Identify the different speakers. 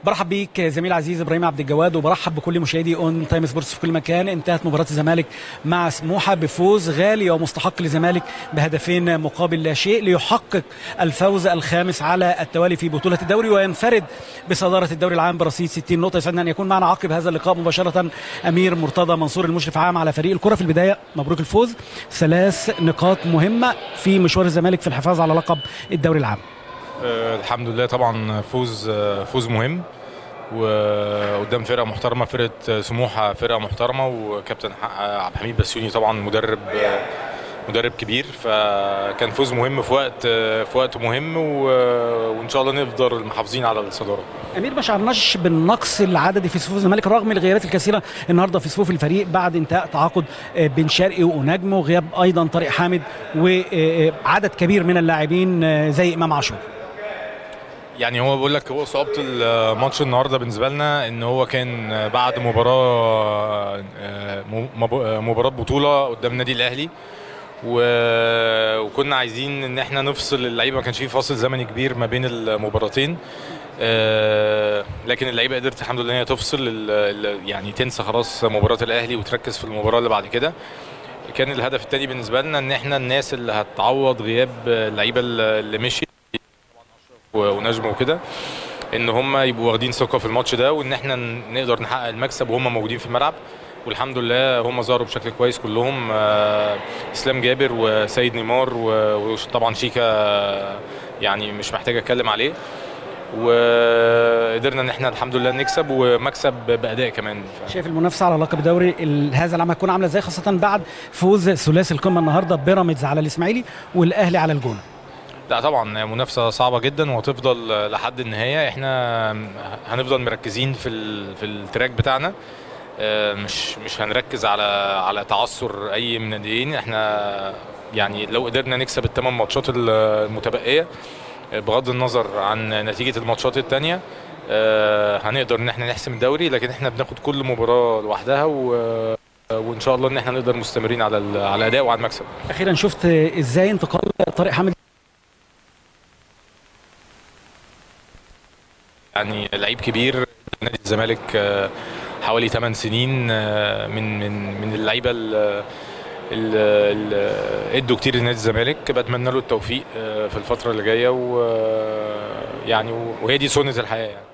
Speaker 1: برحب بيك زميل عزيز ابراهيم عبد الجواد وبرحب بكل مشاهدي اون تايم سبورتس في كل مكان انتهت مباراه الزمالك مع سموحه بفوز غالي ومستحق للزمالك بهدفين مقابل لا شيء ليحقق الفوز الخامس على التوالي في بطوله الدوري وينفرد بصداره الدوري العام برصيد 60 نقطه يسعدنا ان يكون معنا عقب هذا اللقاء مباشره امير مرتضى منصور المشرف عام على فريق الكره في البدايه مبروك الفوز ثلاث نقاط مهمه في مشوار الزمالك في الحفاظ على لقب الدوري العام
Speaker 2: آه، الحمد لله طبعا فوز آه، فوز مهم وقدام فرقه محترمه فرقه سموحه فرقه محترمه وكابتن ح- عبد الحميد بسيوني طبعا مدرب آه، مدرب كبير فكان فوز مهم في وقت آه، في وقت مهم و- وان شاء الله نفضل محافظين على الصداره
Speaker 1: امير ما شعرناش بالنقص العددي في صفوف الزمالك رغم الغيابات الكثيره النهارده في صفوف الفريق بعد انتهاء تعاقد آه، بن شرقي ونجم وغياب ايضا طارق حامد وعدد كبير من اللاعبين آه، زي امام عاشور
Speaker 2: يعني هو بقول لك هو صعوبه الماتش النهارده بالنسبه لنا ان هو كان بعد مباراه آه، مب- مباراه بطوله قدام النادي الاهلي و- وكنا عايزين ان احنا نفصل اللعيبه ما كانش فيه فاصل زمني كبير ما بين المباراتين آه، لكن اللعيبه قدرت الحمد لله ان هي تفصل ال- ال- يعني تنسى خلاص مباراه الاهلي وتركز في المباراه اللي بعد كده كان الهدف الثاني بالنسبه لنا ان احنا الناس اللي هتعوض غياب اللعيبه اللي مشي ونجم وكده ان هم يبقوا واخدين ثقه في الماتش ده وان احنا نقدر نحقق المكسب وهم موجودين في الملعب والحمد لله هم ظهروا بشكل كويس كلهم آه، اسلام جابر وسيد نيمار و- وطبعا شيكا آه، يعني مش محتاج اتكلم عليه وقدرنا ان احنا الحمد لله نكسب ومكسب باداء كمان
Speaker 1: شايف المنافسه على لقب الدوري ال- هذا العام هتكون عامله ازاي خاصه بعد فوز ثلاثي القمه النهارده بيراميدز على الاسماعيلي والاهلي على الجونه
Speaker 2: لا طبعا منافسه صعبه جدا وهتفضل لحد النهايه احنا هنفضل مركزين في ال... في التراك بتاعنا آه، مش مش هنركز على على تعثر اي من الناديين احنا يعني لو قدرنا نكسب الثمان ماتشات المتبقيه آه، بغض النظر عن نتيجه الماتشات الثانيه هنقدر ان احنا نحسم الدوري لكن احنا بناخد كل مباراه لوحدها و... وان شاء الله ان احنا نقدر مستمرين على ال... على الاداء وعلى المكسب
Speaker 1: اخيرا شفت ازاي انتقال طارق حامد
Speaker 2: يعني لعيب كبير نادي الزمالك آه، حوالي 8 سنين آه، من من من اللعيبه ال- ال- ال- ادوا كتير لنادي الزمالك بتمنى له التوفيق آه، في الفتره اللي جايه ويعني وهي دي سنه الحياه يعني